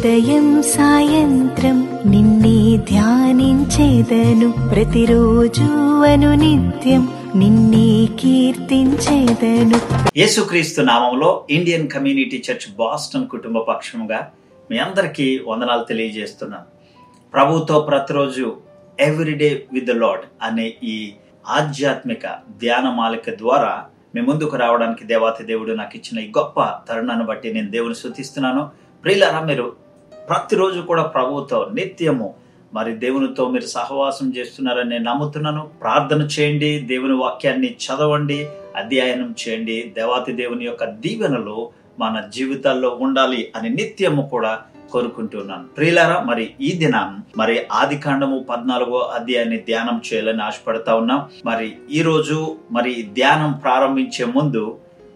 ఉదయం సాయంత్రం నిన్నే ధ్యానించేదను ప్రతిరోజు అను నిత్యం నిన్నే కీర్తించేదను యేసుక్రీస్తు నామంలో ఇండియన్ కమ్యూనిటీ చర్చ్ బాస్టన్ కుటుంబ పక్షముగా మీ అందరికీ వందనాలు తెలియజేస్తున్నాను ప్రభుతో ప్రతిరోజు ఎవ్రీడే విత్ ద లాడ్ అనే ఈ ఆధ్యాత్మిక ధ్యాన మాలిక ద్వారా మీ ముందుకు రావడానికి దేవాతి దేవుడు నాకు ఇచ్చిన ఈ గొప్ప తరుణాన్ని బట్టి నేను దేవుని శృతిస్తున్నాను ప్రియులారా మీరు ప్రతిరోజు కూడా ప్రభువుతో నిత్యము మరి దేవునితో మీరు సహవాసం చేస్తున్నారని నేను నమ్ముతున్నాను ప్రార్థన చేయండి దేవుని వాక్యాన్ని చదవండి అధ్యయనం చేయండి దేవాతి దేవుని యొక్క దీవెనలు మన జీవితాల్లో ఉండాలి అని నిత్యము కూడా కోరుకుంటున్నాను ప్రియులారా మరి ఈ దినం మరి ఆది కాండము పద్నాలుగో అధ్యాయాన్ని ధ్యానం చేయాలని ఆశపడతా ఉన్నాం మరి ఈ రోజు మరి ఈ ధ్యానం ప్రారంభించే ముందు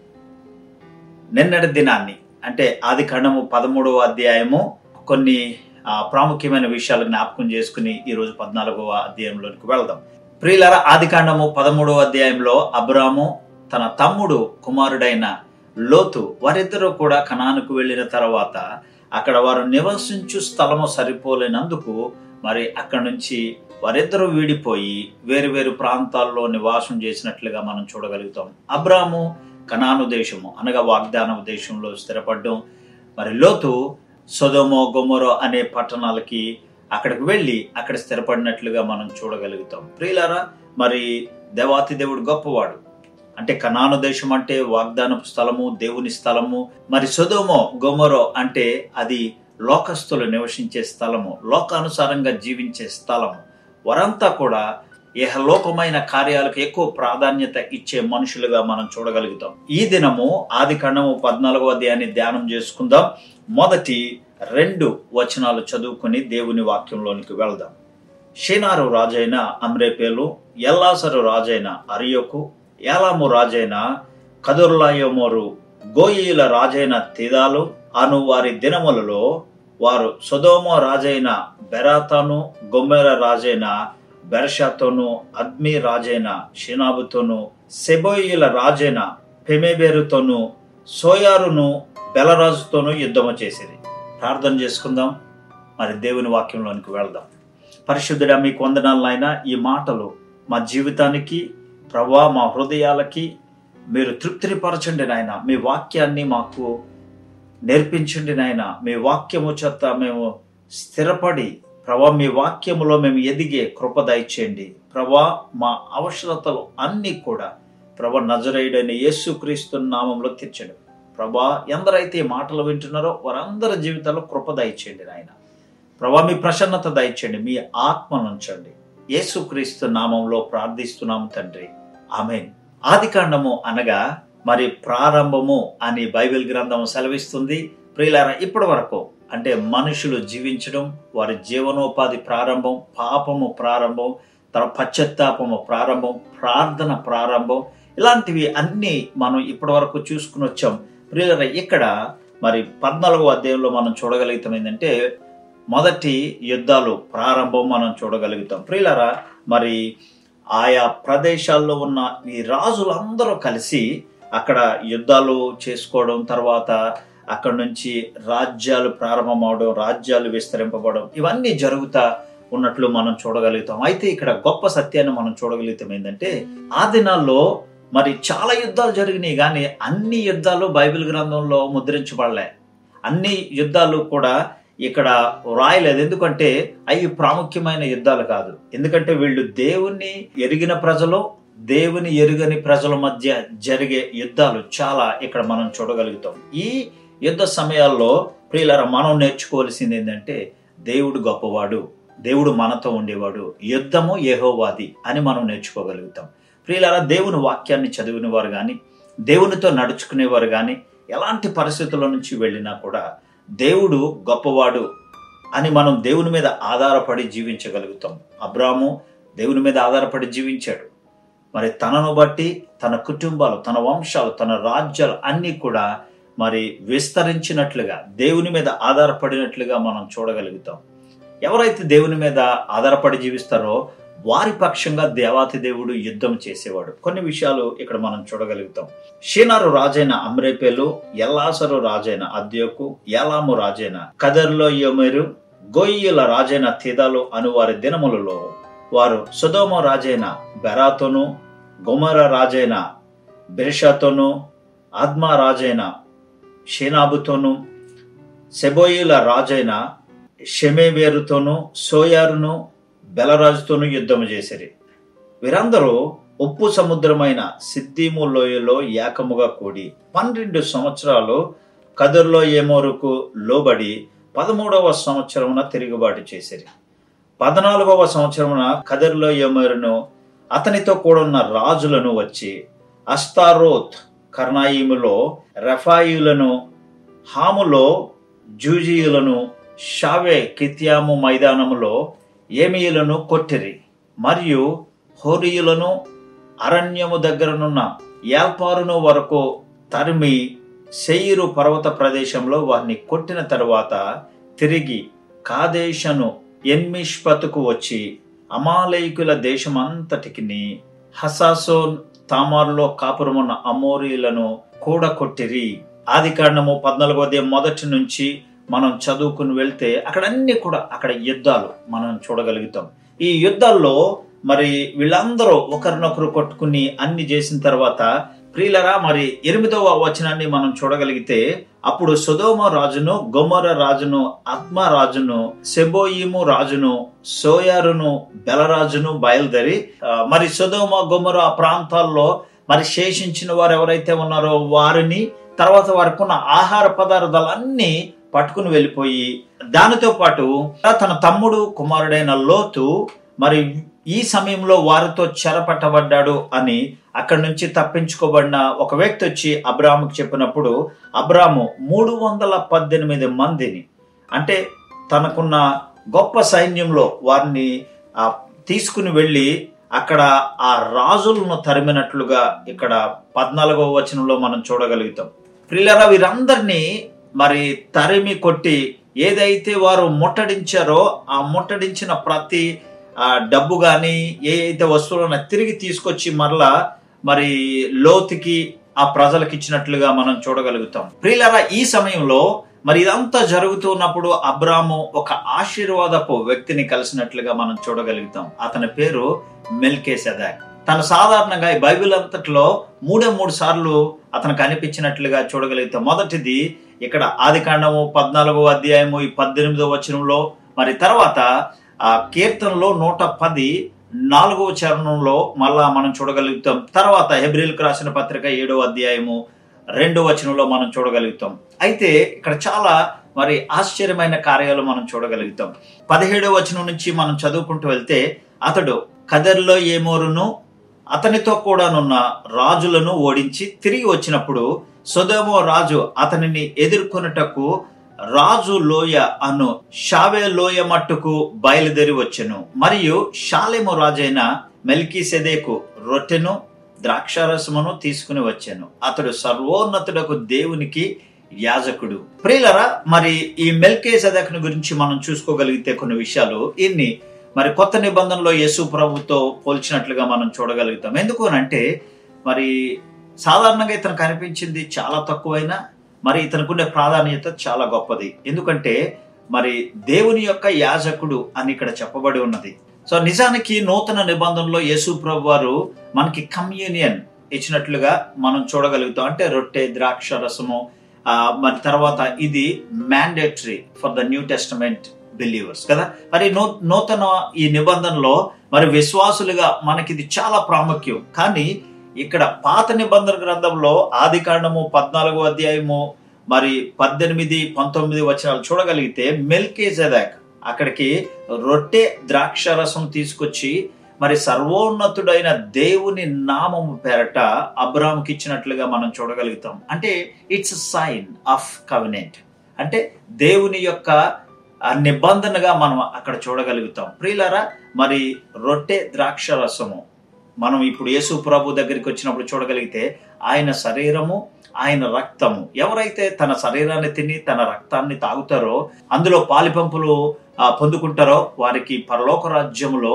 నిన్నటి దినాన్ని అంటే ఆది కాండము పదమూడవ అధ్యాయము కొన్ని ఆ, ప్రాముఖ్యమైన విషయాలు జ్ఞాపకం చేసుకుని ఈ రోజు పద్నాలుగవ అధ్యాయంలోనికి వెళ్దాం ప్రియులర ఆది కాండము పదమూడవ అధ్యాయంలో అబ్రాము తన తమ్ముడు కుమారుడైన లోతు వారిద్దరూ కూడా కణానికి వెళ్ళిన తర్వాత అక్కడ వారు నివసించు స్థలము సరిపోలేనందుకు మరి అక్కడ నుంచి వారిద్దరూ వీడిపోయి వేరు వేరు ప్రాంతాల్లో నివాసం చేసినట్లుగా మనం చూడగలుగుతాం అబ్రాము కనాను దేశము అనగా వాగ్దాన దేశంలో స్థిరపడడం మరి లోతు సొదోమో గొమొరో అనే పట్టణాలకి అక్కడికి వెళ్ళి అక్కడ స్థిరపడినట్లుగా మనం చూడగలుగుతాం ప్రియులారా మరి దేవాతి దేవుడు గొప్పవాడు అంటే కనాను దేశం అంటే వాగ్దానపు స్థలము దేవుని స్థలము మరి సొదోమో గొమొరో అంటే అది లోకస్తులు నివసించే స్థలము లోకానుసారంగా జీవించే స్థలము వారంతా కూడా ఇహలోకమైన కార్యాలకు ఎక్కువ ప్రాధాన్యత ఇచ్చే మనుషులుగా మనం చూడగలుగుతాం ఈ దినము ఆది ఖండము పద్నాలుగో అధ్యాయాన్ని ధ్యానం చేసుకుందాం మొదటి రెండు వచనాలు చదువుకుని దేవుని వాక్యంలోనికి వెళ్దాం షేనారు రాజైన అమ్రేపేలు ఎల్లాసరు రాజైన అరియోకు ఏలాము రాజైన కదుర్లాయోమోరు గోయిల రాజైన తిదాలు అను వారి దినములలో వారు సొదోమ రాజైన బెరాతాను గొమ్మెర రాజైన బెర్షాతోను అద్మి రాజైన షినాబుతోను సెబోయిల రాజైన పెమెబేరుతోను సోయారును బెలరాజుతోనూ యుద్ధము చేసేది ప్రార్థన చేసుకుందాం మరి దేవుని వాక్యంలోనికి వెళ్దాం పరిశుద్ధుడా మీకు వందనాలు నాయన ఈ మాటలు మా జీవితానికి ప్రభా మా హృదయాలకి మీరు తృప్తిపరచండి నాయన మీ వాక్యాన్ని మాకు నేర్పించండి నాయన మీ వాక్యము చేత మేము స్థిరపడి ప్రభా మీ వాక్యములో మేము ఎదిగే కృప దయచేయండి ప్రభా మా అవసరతలు అన్నీ కూడా ప్రభా నజరేయుడైన యేసుక్రీస్తు నామంలో తీర్చండి ప్రభా ఎందరైతే ఈ మాటలు వింటున్నారో వారందరి జీవితాల్లో కృప దయచేయండి నాయన ప్రభా మీ ప్రసన్నత దయచేయండి మీ ఆత్మను ఉంచండి యేసుక్రీస్తు నామంలో ప్రార్థిస్తున్నాము తండ్రి ఆమెన్ ఆదికాండము అనగా మరి ప్రారంభము అని బైబిల్ గ్రంథం సెలవిస్తుంది ప్రియులారా ఇప్పటి వరకు అంటే మనుషులు జీవించడం వారి జీవనోపాధి ప్రారంభం పాపము ప్రారంభం తర్వాత పశ్చాత్తాపము ప్రారంభం ప్రార్థన ప్రారంభం ఇలాంటివి అన్నీ మనం ఇప్పటి వరకు చూసుకుని వచ్చాం ప్రియులరా ఇక్కడ మరి పద్నాలుగో అధ్యాయంలో మనం చూడగలుగుతాం ఏంటంటే మొదటి యుద్ధాలు ప్రారంభం మనం చూడగలుగుతాం ప్రియులరా మరి ఆయా ప్రదేశాల్లో ఉన్న ఈ రాజులందరూ కలిసి అక్కడ యుద్ధాలు చేసుకోవడం తర్వాత అక్కడ నుంచి రాజ్యాలు ప్రారంభమవడం రాజ్యాలు విస్తరింపబడడం ఇవన్నీ జరుగుతా ఉన్నట్లు మనం చూడగలుగుతాం అయితే ఇక్కడ గొప్ప సత్యాన్ని మనం చూడగలుగుతాం ఏంటంటే ఆ దినాల్లో మరి చాలా యుద్ధాలు జరిగినాయి కానీ అన్ని యుద్ధాలు బైబిల్ గ్రంథంలో ముద్రించబడలే అన్ని యుద్ధాలు కూడా ఇక్కడ రాయలేదు ఎందుకంటే అవి ప్రాముఖ్యమైన యుద్ధాలు కాదు ఎందుకంటే వీళ్ళు దేవుణ్ణి ఎరిగిన ప్రజలు దేవుని ఎరుగని ప్రజల మధ్య జరిగే యుద్ధాలు చాలా ఇక్కడ మనం చూడగలుగుతాం ఈ యుద్ధ సమయాల్లో ప్రియులారా మనం నేర్చుకోవాల్సింది ఏంటంటే దేవుడు గొప్పవాడు దేవుడు మనతో ఉండేవాడు యుద్ధము ఏహోవాది అని మనం నేర్చుకోగలుగుతాం ప్రియులారా దేవుని వాక్యాన్ని చదివిన వారు కానీ దేవునితో నడుచుకునేవారు కానీ ఎలాంటి పరిస్థితుల నుంచి వెళ్ళినా కూడా దేవుడు గొప్పవాడు అని మనం దేవుని మీద ఆధారపడి జీవించగలుగుతాం అబ్రాము దేవుని మీద ఆధారపడి జీవించాడు మరి తనను బట్టి తన కుటుంబాలు తన వంశాలు తన రాజ్యాలు అన్నీ కూడా మరి విస్తరించినట్లుగా దేవుని మీద ఆధారపడినట్లుగా మనం చూడగలుగుతాం ఎవరైతే దేవుని మీద ఆధారపడి జీవిస్తారో వారి పక్షంగా దేవాతి దేవుడు యుద్ధం చేసేవాడు కొన్ని విషయాలు ఇక్కడ మనం చూడగలుగుతాం షీనారు రాజైన అమ్రేపేలు ఎల్లాసరు రాజైన అద్యోకు యాలాము రాజైన కదర్లో యోమెరు గొయ్యుల రాజైన తీదాలు అను వారి దినములలో వారు సుధోమ రాజైన బెరాతోను గొమర రాజైన బెరిషాతోను ఆద్మా రాజైన షేనాబుతోను సెబోయిల రాజైన షెమేవేరుతోను సోయారును బెలరాజుతోను యుద్ధము చేసిరి వీరందరూ ఉప్పు సముద్రమైన సిద్దిము లోయలో ఏకముగా కూడి పన్నెండు సంవత్సరాలు కదుర్లో ఏమోరుకు లోబడి పదమూడవ సంవత్సరమున తిరుగుబాటు చేసిరి పద్నాలుగవ సంవత్సరమున కదర్లో ఏమోరును అతనితో కూడున్న రాజులను వచ్చి అస్తారోత్ కర్ణాయిములో రెఫాయిలను హాములో జూజీయులను షావే కిత్యాము మైదానములో ఏమీయులను కొట్టిరి మరియు హోరియులను అరణ్యము దగ్గరనున్న యాల్పారును వరకు తరిమి సెయిరు పర్వత ప్రదేశంలో వారిని కొట్టిన తరువాత తిరిగి కాదేశను ఎన్మిష్పతుకు వచ్చి అమాలయకుల దేశమంతటికి హసాసోన్ తామారులో కాపురమున్న అమోరీలను కూడా కొట్టిరి ఆది కాండము పద్నాలుగో అధ్యాయం మొదటి నుంచి మనం చదువుకుని వెళ్తే అక్కడ అన్ని కూడా అక్కడ యుద్ధాలు మనం చూడగలుగుతాం ఈ యుద్ధాల్లో మరి వీళ్ళందరూ ఒకరినొకరు కొట్టుకుని అన్ని చేసిన తర్వాత ప్రియులరా మరి ఎనిమిదవ వచనాన్ని మనం చూడగలిగితే అప్పుడు సుధోమ రాజును గొమర రాజును ఆత్మ రాజును సెబోయిము రాజును సోయారును బెలరాజును బయలుదేరి ఆ, మరి సుధోమ గొమర ఆ ప్రాంతాల్లో మరి శేషించిన వారు ఎవరైతే ఉన్నారో వారిని తర్వాత వారికి ఉన్న ఆహార పదార్థాలన్నీ పట్టుకుని వెళ్ళిపోయి దానితో పాటు తన తమ్ముడు కుమారుడైన లోతు మరి ఈ సమయంలో వారితో చెరపట్టబడ్డాడు అని అక్కడి నుంచి తప్పించుకోబడిన ఒక వ్యక్తి వచ్చి అబ్రాముకు చెప్పినప్పుడు అబ్రాము మూడు వందల పద్దెనిమిది మందిని అంటే తనకున్న గొప్ప సైన్యంలో వారిని ఆ, తీసుకుని వెళ్ళి అక్కడ ఆ రాజులను తరిమినట్లుగా ఇక్కడ పద్నాలుగవ వచనంలో మనం చూడగలుగుతాం ప్రిల్లరా వీరందరినీ మరి తరిమి కొట్టి ఏదైతే వారు ముట్టడించారో ఆ ముట్టడించిన ప్రతి ఆ డబ్బు కానీ ఏ అయితే వస్తువులను తిరిగి తీసుకొచ్చి మరలా మరి లోతుకి ఆ ప్రజలకు ఇచ్చినట్లుగా మనం చూడగలుగుతాం ప్రియులరా ఈ సమయంలో మరి ఇదంతా జరుగుతున్నప్పుడు అబ్రాము ఒక ఆశీర్వాదపు వ్యక్తిని కలిసినట్లుగా మనం చూడగలుగుతాం అతని పేరు మెల్కే సెదాక్ తను సాధారణంగా ఈ బైబిల్ అంతట్లో మూడే మూడు సార్లు అతను కనిపించినట్లుగా చూడగలుగుతాం మొదటిది ఇక్కడ ఆది కాండము పద్నాలుగో అధ్యాయము ఈ పద్దెనిమిదో వచనంలో మరి తర్వాత ఆ కీర్తనలో నూట పది నాలుగవ చరణంలో మళ్ళా మనం చూడగలుగుతాం తర్వాత హెబ్రిల్కి రాసిన పత్రిక ఏడవ అధ్యాయము రెండో వచనంలో మనం చూడగలుగుతాం అయితే ఇక్కడ చాలా మరి ఆశ్చర్యమైన కార్యాలు మనం చూడగలుగుతాం పదిహేడవ వచనం నుంచి మనం చదువుకుంటూ వెళ్తే అతడు కదర్లో ఏమోరును అతనితో కూడానున్న రాజులను ఓడించి తిరిగి వచ్చినప్పుడు సుధమో రాజు అతనిని ఎదుర్కొనుటకు రాజు లోయ అను షావే లోయ మట్టుకు బయలుదేరి వచ్చెను మరియు షాలెము రాజైన మెల్కీ సెదేకు రొట్టెను ద్రాక్షారసమును తీసుకుని వచ్చాను అతడు సర్వోన్నతుడకు దేవునికి యాజకుడు ప్రియులరా మరి ఈ మెల్కే సదకుని గురించి మనం చూసుకోగలిగితే కొన్ని విషయాలు ఇన్ని మరి కొత్త నిబంధనలో యేసు ప్రభుతో పోల్చినట్లుగా మనం చూడగలుగుతాం ఎందుకు అంటే మరి సాధారణంగా ఇతను కనిపించింది చాలా తక్కువైనా మరి ఇతనుకునే ప్రాధాన్యత చాలా గొప్పది ఎందుకంటే మరి దేవుని యొక్క యాజకుడు అని ఇక్కడ చెప్పబడి ఉన్నది సో నిజానికి నూతన నిబంధనలో యేసు ప్రభు వారు మనకి కమ్యూనియన్ ఇచ్చినట్లుగా మనం చూడగలుగుతాం అంటే రొట్టె ద్రాక్ష రసము ఆ, మరి తర్వాత ఇది mandatory for the new testament believers కదా మరి నూ నూతన ఈ నిబంధనలో మరి విశ్వాసులుగా మనకి ఇది చాలా ప్రాముఖ్యం కానీ ఇక్కడ పాత నిబంధన గ్రంథంలో ఆది కాండము పద్నాలుగో అధ్యాయము మరి పద్దెనిమిది పంతొమ్మిది వచనాలు చూడగలిగితే మెల్కే జదాక్ అక్కడికి రొట్టె ద్రాక్ష రసం తీసుకొచ్చి మరి సర్వోన్నతుడైన దేవుని నామము పేరట అబ్రామ్కి ఇచ్చినట్లుగా మనం చూడగలుగుతాం అంటే ఇట్స్ సైన్ ఆఫ్ కవినెంట్ అంటే దేవుని యొక్క ఆ నిబంధనగా మనం అక్కడ చూడగలుగుతాం ప్రియులారా మరి రొట్టె ద్రాక్ష రసము మనం ఇప్పుడు యేసు ప్రభు దగ్గరికి వచ్చినప్పుడు చూడగలిగితే ఆయన శరీరము ఆయన రక్తము ఎవరైతే తన శరీరాన్ని తిని తన రక్తాన్ని తాగుతారో అందులో పాలిపంపులు ఆ, పొందుకుంటారో వారికి పరలోక రాజ్యములో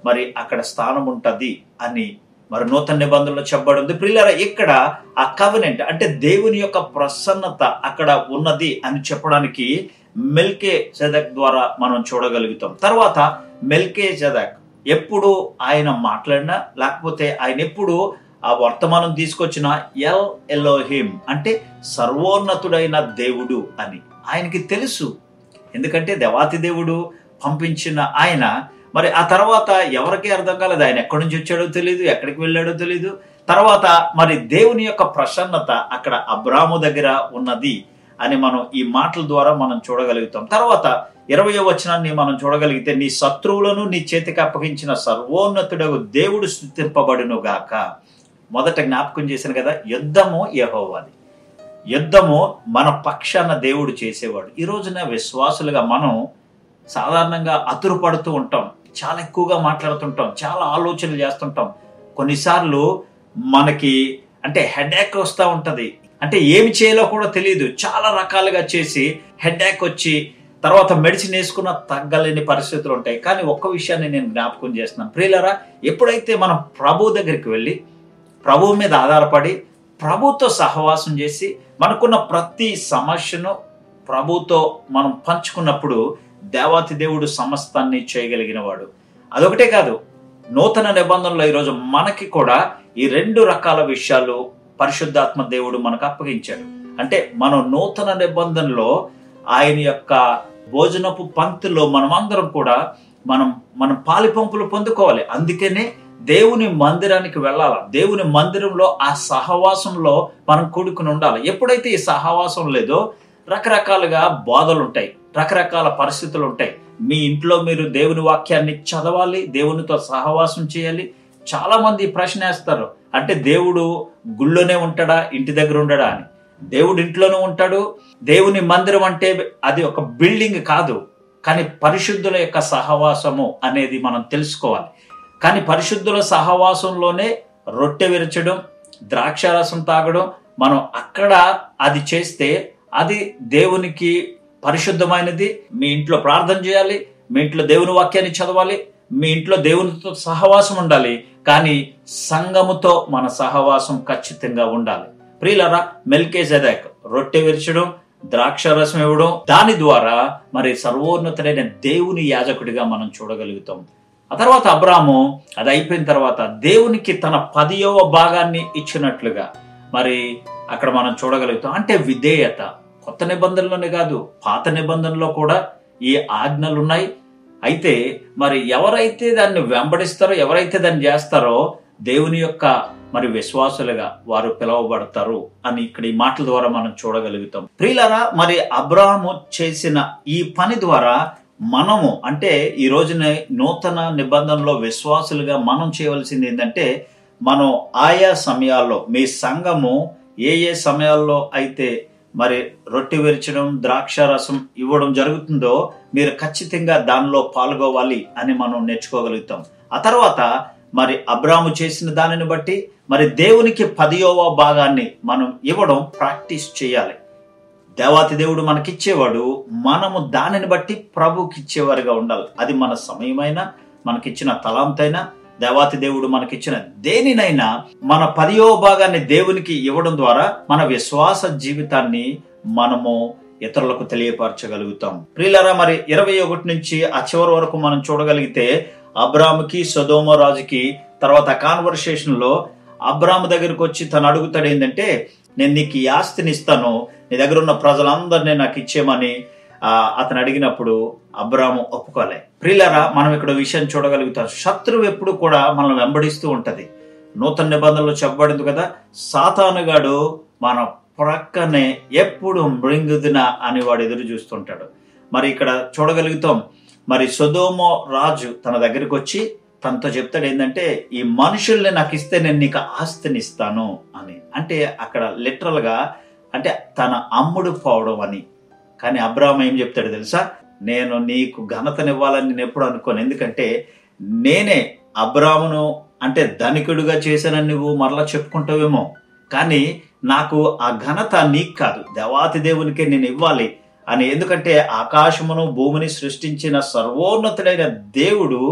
మరి అక్కడ స్థానం ఉంటది అని మరి నూతన నిబంధనలో చెప్పబడి ఉంది ప్రియులారా ఇక్కడ ఆ కవనెంట్ అంటే దేవుని యొక్క ప్రసన్నత అక్కడ ఉన్నది అని చెప్పడానికి మెల్కే జదక్ ద్వారా మనం చూడగలుగుతాం తర్వాత మెల్కే జదక్ ఎప్పుడు ఆయన మాట్లాడినా లేకపోతే ఆయన ఎప్పుడు ఆ వర్తమానం తీసుకొచ్చిన ఎల్ ఎలోహిమ్ అంటే సర్వోన్నతుడైన దేవుడు అని ఆయనకి తెలుసు ఎందుకంటే దేవాతి దేవుడు పంపించిన ఆయన మరి ఆ తర్వాత ఎవరికి అర్థం కాలేదు ఆయన ఎక్కడి నుంచి వచ్చాడో తెలియదు ఎక్కడికి వెళ్ళాడో తెలియదు తర్వాత మరి దేవుని యొక్క ప్రసన్నత అక్కడ అబ్రాము దగ్గర ఉన్నది అని మనం ఈ మాటల ద్వారా మనం చూడగలుగుతాం తర్వాత ఇరవయో వచనాన్ని మనం చూడగలిగితే నీ శత్రువులను నీ చేతికి అప్పగించిన సర్వోన్నతుడగు దేవుడు స్థుతింపబడును గాక మొదట జ్ఞాపకం చేశాను కదా యుద్ధము యహోవాది యుద్ధము మన పక్షాన దేవుడు చేసేవాడు ఈ రోజున విశ్వాసులుగా మనం సాధారణంగా అతురు పడుతూ ఉంటాం చాలా ఎక్కువగా మాట్లాడుతుంటాం చాలా ఆలోచనలు చేస్తుంటాం కొన్నిసార్లు మనకి అంటే హెడేక్ వస్తూ ఉంటది అంటే ఏమి చేయాలో కూడా తెలియదు చాలా రకాలుగా చేసి హెడేక్ వచ్చి తర్వాత మెడిసిన్ వేసుకున్న తగ్గలేని పరిస్థితులు ఉంటాయి కానీ ఒక్క విషయాన్ని నేను జ్ఞాపకం చేస్తున్నాను ప్రియులరా ఎప్పుడైతే మనం ప్రభు దగ్గరికి వెళ్ళి ప్రభువు మీద ఆధారపడి ప్రభుతో సహవాసం చేసి మనకున్న ప్రతి సమస్యను ప్రభుతో మనం పంచుకున్నప్పుడు దేవాతి దేవుడు సమస్తాన్ని చేయగలిగిన వాడు అదొకటే కాదు నూతన నిబంధనలో ఈరోజు మనకి కూడా ఈ రెండు రకాల విషయాలు పరిశుద్ధాత్మ దేవుడు మనకు అప్పగించాడు అంటే మనం నూతన నిబంధనలో ఆయన యొక్క భోజనపు పంక్తిలో మనమందరం కూడా మనం మనం పాలి పంపులు పొందుకోవాలి అందుకనే దేవుని మందిరానికి వెళ్ళాలి దేవుని మందిరంలో ఆ సహవాసంలో మనం కూడుకుని ఉండాలి ఎప్పుడైతే ఈ సహవాసం లేదో రకరకాలుగా బోధలు ఉంటాయి రకరకాల పరిస్థితులు ఉంటాయి మీ ఇంట్లో మీరు దేవుని వాక్యాన్ని చదవాలి దేవునితో సహవాసం చేయాలి చాలా మంది ఈ ప్రశ్న వేస్తారు అంటే దేవుడు గుళ్ళోనే ఉంటాడా ఇంటి దగ్గర ఉండడా అని దేవుడు ఇంట్లోనే ఉంటాడు దేవుని మందిరం అంటే అది ఒక బిల్డింగ్ కాదు కానీ పరిశుద్ధుల యొక్క సహవాసము అనేది మనం తెలుసుకోవాలి కానీ పరిశుద్ధుల సహవాసంలోనే రొట్టె విరచడం ద్రాక్షారసం తాగడం మనం అక్కడ అది చేస్తే అది దేవునికి పరిశుద్ధమైనది మీ ఇంట్లో ప్రార్థన చేయాలి మీ ఇంట్లో దేవుని వాక్యాన్ని చదవాలి మీ ఇంట్లో దేవునితో సహవాసం ఉండాలి కానీ సంఘముతో మన సహవాసం ఖచ్చితంగా ఉండాలి ప్రియులరా మెల్కే జదాక్ రొట్టె విరచడం ద్రాక్ష రసం ఇవ్వడం దాని ద్వారా మరి సర్వోన్నతుడైన దేవుని యాజకుడిగా మనం చూడగలుగుతాం ఆ తర్వాత అబ్రాము అది అయిపోయిన తర్వాత దేవునికి తన పదియవ భాగాన్ని ఇచ్చినట్లుగా మరి అక్కడ మనం చూడగలుగుతాం అంటే విధేయత కొత్త నిబంధనలోనే కాదు పాత నిబంధనలో కూడా ఈ ఆజ్ఞలు ఉన్నాయి అయితే మరి ఎవరైతే దాన్ని వెంబడిస్తారో ఎవరైతే దాన్ని చేస్తారో దేవుని యొక్క మరి విశ్వాసులుగా వారు పిలువబడతారు అని ఇక్కడ ఈ మాటల ద్వారా మనం చూడగలుగుతాం ప్రియులరా మరి అబ్రాహము చేసిన ఈ పని ద్వారా మనము అంటే ఈ రోజున నూతన నిబంధనలో విశ్వాసులుగా మనం చేయవలసింది ఏంటంటే మనం ఆయా సమయాల్లో మీ సంఘము ఏ ఏ సమయాల్లో అయితే మరి రొట్టె విరచడం ద్రాక్ష రసం ఇవ్వడం జరుగుతుందో మీరు ఖచ్చితంగా దానిలో పాల్గొవాలి అని మనం నేర్చుకోగలుగుతాం ఆ తర్వాత మరి అబ్రాము చేసిన దానిని బట్టి మరి దేవునికి పదియోవ భాగాన్ని మనం ఇవ్వడం ప్రాక్టీస్ చేయాలి దేవాతి దేవుడు మనకిచ్చేవాడు మనము దానిని బట్టి ప్రభుకి ఇచ్చేవారుగా ఉండాలి అది మన సమయమైనా మనకిచ్చిన తలాంతైనా దేవాతి దేవుడు మనకిచ్చిన దేనినైనా మన పదియో భాగాన్ని దేవునికి ఇవ్వడం ద్వారా మన విశ్వాస జీవితాన్ని మనము ఇతరులకు తెలియపరచగలుగుతాం ప్రియులరా మరి ఇరవై ఒకటి నుంచి ఆ చివరి వరకు మనం చూడగలిగితే అబ్రాముకి సొదోమ రాజుకి తర్వాత కాన్వర్సేషన్ లో అబ్రాము దగ్గరకు వచ్చి తను అడుగుతాడు ఏంటంటే నేను నీకు ఈ ఆస్తిని ఇస్తాను నీ దగ్గర ఉన్న ప్రజలందరినీ నాకు ఇచ్చేయమని ఆ, అతను అడిగినప్పుడు అబ్రాము ఒప్పుకోలే ప్రియులరా మనం ఇక్కడ విషయం చూడగలుగుతాం శత్రువు ఎప్పుడు కూడా మనల్ని వెంబడిస్తూ ఉంటది నూతన నిబంధనలు చెప్పబడింది కదా సాతానుగాడు మన ప్రక్కనే ఎప్పుడు మృంగుదిన అని వాడు ఎదురు చూస్తుంటాడు మరి ఇక్కడ చూడగలుగుతాం మరి సొదోమో రాజు తన దగ్గరికి వచ్చి తనతో చెప్తాడు ఏంటంటే ఈ మనుషుల్ని నాకు ఇస్తే నేను నీకు ఆస్తిని ఇస్తాను అని అంటే అక్కడ లిటరల్ గా అంటే తన అమ్ముడు పోవడం అని కానీ అబ్రాహం ఏం చెప్తాడు తెలుసా నేను నీకు ఘనతనివ్వాలని నేను ఎప్పుడు అనుకోను ఎందుకంటే నేనే అబ్రామును అంటే ధనికుడుగా చేశానని నువ్వు మరలా చెప్పుకుంటావేమో కానీ నాకు ఆ ఘనత నీకు కాదు దేవాతి దేవునికే నేను ఇవ్వాలి అని ఎందుకంటే ఆకాశమును భూమిని సృష్టించిన సర్వోన్నతుడైన దేవుడు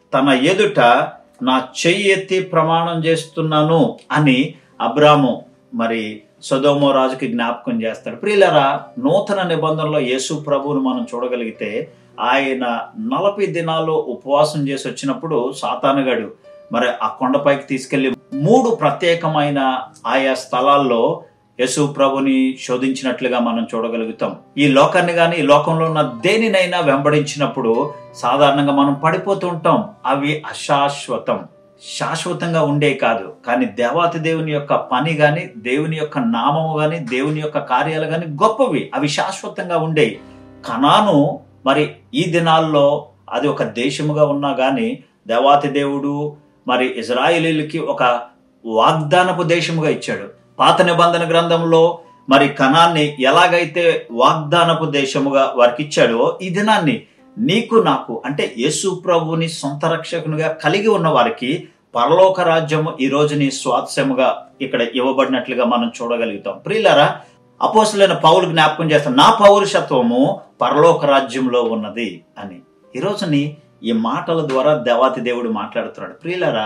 తన ఎదుట నా చెయ్యి ఎత్తి ప్రమాణం చేస్తున్నాను అని అబ్రాము మరి సొదోమో రాజుకి జ్ఞాపకం చేస్తాడు ప్రియులరా నూతన నిబంధనలో యేసు ప్రభువును మనం చూడగలిగితే ఆయన నలభై దినాలు ఉపవాసం చేసి వచ్చినప్పుడు సాతానుగాడు మరి ఆ కొండపైకి తీసుకెళ్లి మూడు ప్రత్యేకమైన ఆయా స్థలాల్లో యేసు ప్రభుని శోధించినట్లుగా మనం చూడగలుగుతాం ఈ లోకాన్ని గాని ఈ లోకంలో ఉన్న దేనినైనా వెంబడించినప్పుడు సాధారణంగా మనం పడిపోతూ ఉంటాం అవి అశాశ్వతం శాశ్వతంగా ఉండే కాదు కానీ దేవాతి దేవుని యొక్క పని గాని దేవుని యొక్క నామము గాని దేవుని యొక్క కార్యాలు గాని గొప్పవి అవి శాశ్వతంగా ఉండేవి కనాను మరి ఈ దినాల్లో అది ఒక దేశముగా ఉన్నా గాని దేవాతి దేవుడు మరి ఇజ్రాయేలీలకి ఒక వాగ్దానపు దేశముగా ఇచ్చాడు పాత నిబంధన గ్రంథంలో మరి కణాన్ని ఎలాగైతే వాగ్దానపు దేశముగా వారికి ఇచ్చాడో ఈ దినాన్ని నీకు నాకు అంటే యేసు ప్రభుని సొంత రక్షకునిగా కలిగి ఉన్న వారికి పరలోక రాజ్యము ఈ రోజు నీ స్వాస్యముగా ఇక్కడ ఇవ్వబడినట్లుగా మనం చూడగలుగుతాం ప్రియులరా అపోసులైన పౌలు జ్ఞాపకం చేస్తాం నా పౌరుషత్వము పరలోక రాజ్యంలో ఉన్నది అని ఈ రోజుని ఈ మాటల ద్వారా దేవాతి దేవుడు మాట్లాడుతున్నాడు ప్రియులరా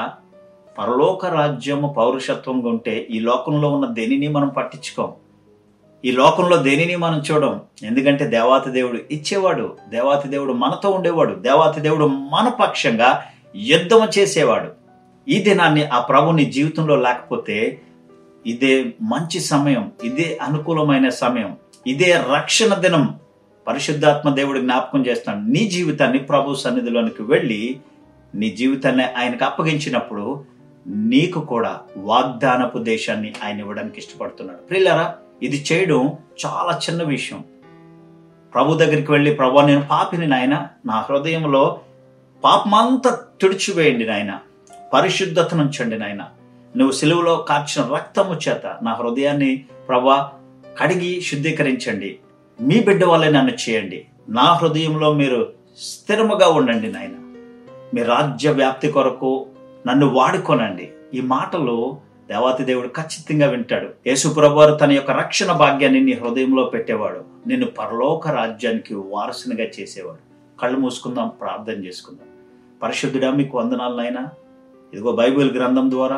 పరలోక రాజ్యము పౌరుషత్వంగా ఉంటే ఈ లోకంలో ఉన్న దేనిని మనం పట్టించుకోం ఈ లోకంలో దేనిని మనం చూడం ఎందుకంటే దేవాతి దేవుడు ఇచ్చేవాడు దేవాతి దేవుడు మనతో ఉండేవాడు దేవాతి దేవుడు మన పక్షంగా యుద్ధం చేసేవాడు ఈ దినాన్ని ఆ ప్రభు నీ జీవితంలో లేకపోతే ఇదే మంచి సమయం ఇదే అనుకూలమైన సమయం ఇదే రక్షణ దినం పరిశుద్ధాత్మ దేవుడు జ్ఞాపకం చేస్తాడు నీ జీవితాన్ని ప్రభు సన్నిధిలోనికి వెళ్ళి నీ జీవితాన్ని ఆయనకు అప్పగించినప్పుడు నీకు కూడా వాగ్దానపు దేశాన్ని ఆయన ఇవ్వడానికి ఇష్టపడుతున్నాడు ప్రిల్లరా ఇది చేయడం చాలా చిన్న విషయం ప్రభు దగ్గరికి వెళ్ళి ప్రభు నేను పాపిని నాయన నా హృదయంలో పాపమంతా తుడిచివేయండి నాయన పరిశుద్ధత నుంచండి నాయన నువ్వు సిలువలో కార్చిన రక్తము చేత నా హృదయాన్ని ప్రభా కడిగి శుద్ధీకరించండి మీ బిడ్డ వల్లే నన్ను చేయండి నా హృదయంలో మీరు స్థిరముగా ఉండండి నాయన మీ రాజ్య వ్యాప్తి కొరకు నన్ను వాడుకోనండి ఈ మాటలు దేవాతి దేవుడు ఖచ్చితంగా వింటాడు యేసుప్రభువారు తన యొక్క రక్షణ భాగ్యాన్ని నీ హృదయంలో పెట్టేవాడు నిన్ను పరలోక రాజ్యానికి వారసునిగా చేసేవాడు కళ్ళు మూసుకుందాం ప్రార్థన చేసుకుందాం పరిశుద్ధుడా మీకు వందనాలనైనా ఇదిగో బైబిల్ గ్రంథం ద్వారా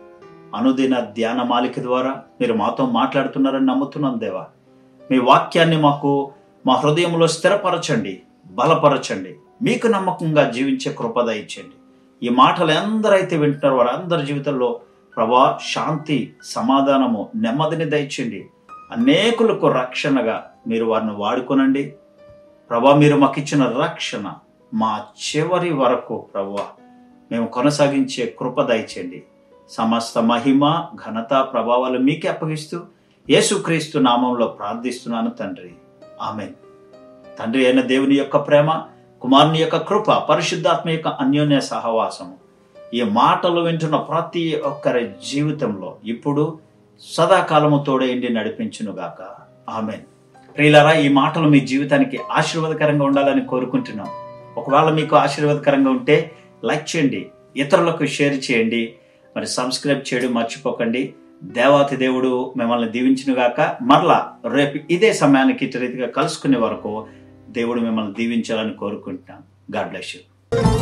అనుదిన ధ్యాన మాలిక ద్వారా మీరు మాతో మాట్లాడుతున్నారని నమ్ముతున్నాం దేవా మీ వాక్యాన్ని మాకు మా హృదయంలో స్థిరపరచండి బలపరచండి మీకు నమ్మకంగా జీవించే కృపద ఇచ్చండి ఈ మాటలు ఎందరైతే వింటున్నారో వారందరి జీవితంలో ప్రభా శాంతి సమాధానము నెమ్మదిని దయచండి అనేకులకు రక్షణగా మీరు వారిని వాడుకోనండి ప్రభా మీరు మాకు ఇచ్చిన రక్షణ మా చివరి వరకు ప్రభా మేము కొనసాగించే కృప దయచండి సమస్త మహిమ ఘనత ప్రభావాలు మీకే అప్పగిస్తూ యేసుక్రీస్తు నామంలో ప్రార్థిస్తున్నాను తండ్రి ఆమెన్ తండ్రి అయిన దేవుని యొక్క ప్రేమ కుమారుని యొక్క కృప పరిశుద్ధాత్మ యొక్క అన్యోన్య సహవాసము ఈ మాటలు వింటున్న ప్రతి ఒక్కరి జీవితంలో ఇప్పుడు సదాకాలము తోడేండి నడిపించునుగాక ఆమెన్ ప్రియులారా ఈ మాటలు మీ జీవితానికి ఆశీర్వాదకరంగా ఉండాలని కోరుకుంటున్నాం ఒకవేళ మీకు ఆశీర్వాదకరంగా ఉంటే లైక్ చేయండి ఇతరులకు షేర్ చేయండి మరి సబ్స్క్రైబ్ చేయడం మర్చిపోకండి దేవాతి దేవుడు మిమ్మల్ని దీవించునుగాక మరలా రేపు ఇదే సమయానికి ఇటు రీతిగా కలుసుకునే వరకు దేవుడు మిమ్మల్ని దీవించాలని కోరుకుంటున్నాం గాడ్ బ్లెస్ యూ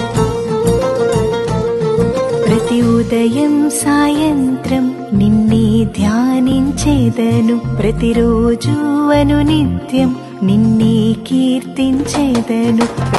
ప్రతి ఉదయం సాయంత్రం నిన్నే ధ్యానించేదను ప్రతిరోజు అను నిత్యం నిన్నే కీర్తించేదను